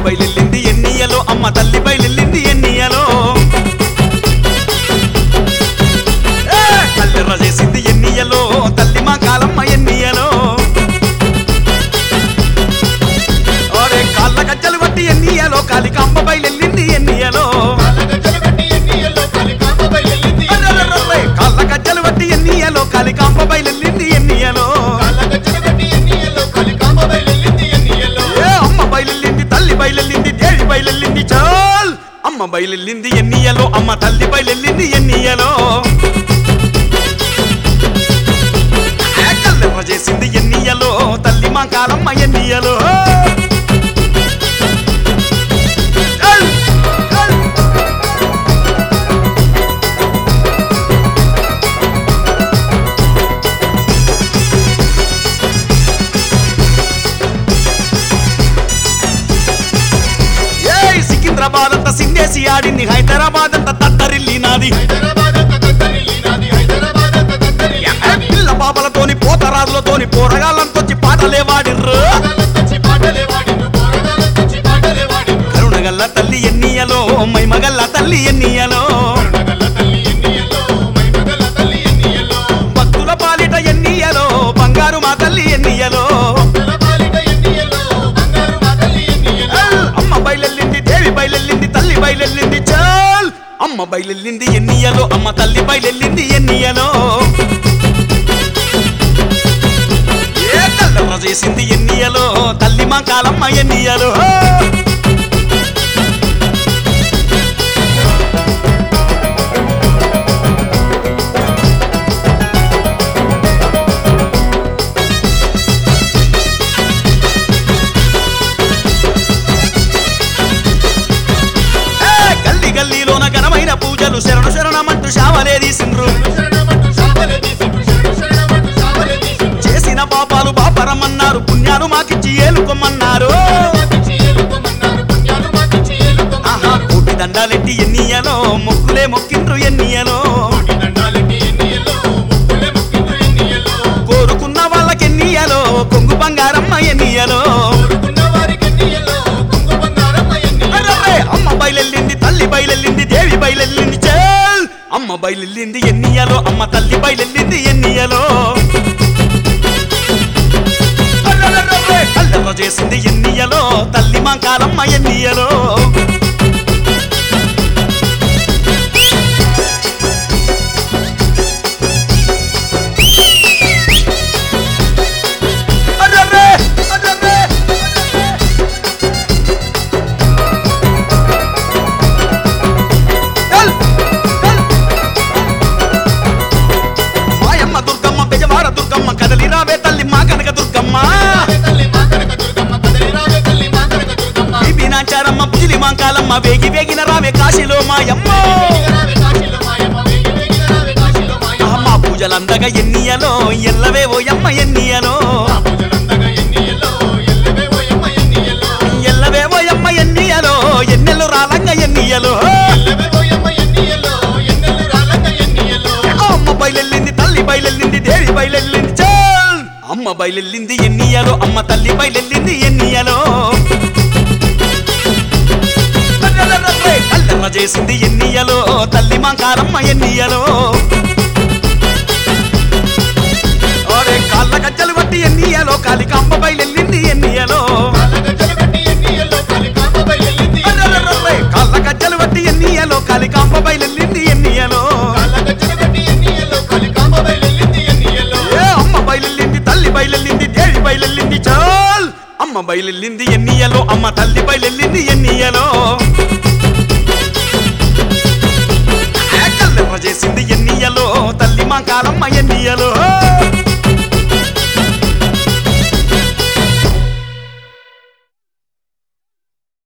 బయలెల్లింది ఎన్నియలో అమ్మ తల్లి బయలెల్లింది ఎన్నియలో ఏ, కల్లెర్ర చేసింది ఎన్నియలో తల్లి మా కాలమ్మ ఎన్నియలో ఒరే కాళ్ళ గజ్జలు బట్టి ఎన్నియలో కాలికాంబ బయలెల్లింది ఎన్నియలో అర్రర్రర్రర్రే, కాళ్ళ గజ్జలు బట్టి ఎన్నియలో కాలికాంబ బయలెల్లింది ఎన్నియలో ఏ అమ్మ బయలెల్లింది తల్లి బయలెల్లింది దేవి బయలెల్లింది చాల్ అమ్మ బయలెల్లింది ఎన్నియలో అమ్మ తల్లి బయలెల్లింది ఎన్నియలో ఏ కల్లెర్ర చేసింది ఎన్నియలో తల్లి మా కాలమ్మ ఎన్నియలో చాల్, చాల్. ఏయ్ సికింద్రాబాద్ అంతా సిందేసి ఆడింది హైదరాబాద్ అంతా తత్తరిల్లి నాది పిల్ల బాబలతోని పోతరాజులతోని పోరగాళ్ళంతొచ్చి పాటలే వాడిర్రు కరుణగల్ల తల్లి ఎన్నియలో మైమగల్ల తల్లి ఎన్నియలో భక్తుల పాలిట ఎన్నియలో బంగారు మా తల్లి ఎన్నియలో అమ్మ బయలెల్లింది దేవి బయలెల్లింది తల్లి బయలెల్లింది చాల్ అమ్మ బయలెల్లింది ఎన్నియలో అమ్మ తల్లి బయలెల్లింది ఎన్నియలో ఏ కల్లెర్ర చేసింది ఎన్నియలో తల్లి మా కాలమ్మ ఎన్నియలో ఏ గల్లీ గల్లీలోన ఘనమైన పూజలు శరణు శరణమంటూ శావలే తీసిండ్రు చేసిన పాపాలు బాపరమన్నారు పుణ్యాలు మాకిచ్చి ఏలుకోమన్నారు ఆహా కోటి దండాలెట్టి ఎన్నియలో మొక్కులే మొక్కిండ్రు ఎన్నియలో కోరుకున్న వాళ్ళకి ఎన్నియలో కొంగు బంగారమ్మ ఎన్నియలో అర్రర్రే, అమ్మ బయలెల్లింది తల్లి బయలెల్లింది దేవి బయలెల్లింది చేల్ అమ్మ బయలెల్లింది ఎన్నియలో అమ్మ తల్లి బయలెల్లింది ఎన్నియలో అర్రర్రర్రే, కల్లెర్ర చేసింది ఎన్నియలో తల్లి మా కాలమ్మ ఎన్నియలో అర్రర్రే, అర్రర్రే, చల్, చల్. మాయమ్మ దుర్గమ్మ బెజవాడ దుర్గమ్మ కదలి రావే తల్లి మా కనక దుర్గమ్మ బీబీ నాచారమ్మ పుజిలి మాంకాలమ్మ వేగి వేగిన రావే కాశీలో మాయమ్మ అమ్మ పూజలందగా ఎన్నియలో ఎల్లవే ఓయమ్మ ఎన్నియలో ఎల్లవే ఓయమ్మ ఎన్నియలో ఎన్నెలు రాలంగ ఎన్నియలో అమ్మ బయలెల్లింది తల్లి బయలెల్లింది దేవి బయలెల్లింది చాల్ అమ్మ బయలెల్లింది ఎన్నియలో అమ్మ తల్లి బయలెల్లింది ఎన్నియలో అర్రర్రర్రే, కల్లెర్ర చేసింది ఎన్నియలో తల్లి మా కారమ్మ ఎన్నియలో ఒరే కాళ్ళ గజ్జలు బట్టి ఎన్నియలో కాలికాంబ బయలెల్లింది ఎన్నియలో అర్రర్రర్రే, కాళ్ళ గజ్జలు బట్టి ఎన్నియలో కాలికాంబ బయలెల్లింది ఎన్నియలో ఏ అమ్మ బయలెల్లింది తల్లి బయలెల్లింది దేవి బయలెల్లింది చాల్ అమ్మ బయలెల్లింది ఎన్నియలో అమ్మ తల్లి బయలెల్లింది ఎన్నియలో ఏ కల్లెర్ర చేసింది ఎన్నియలో తల్లి మా కాలమ్మ ఎన్నియలో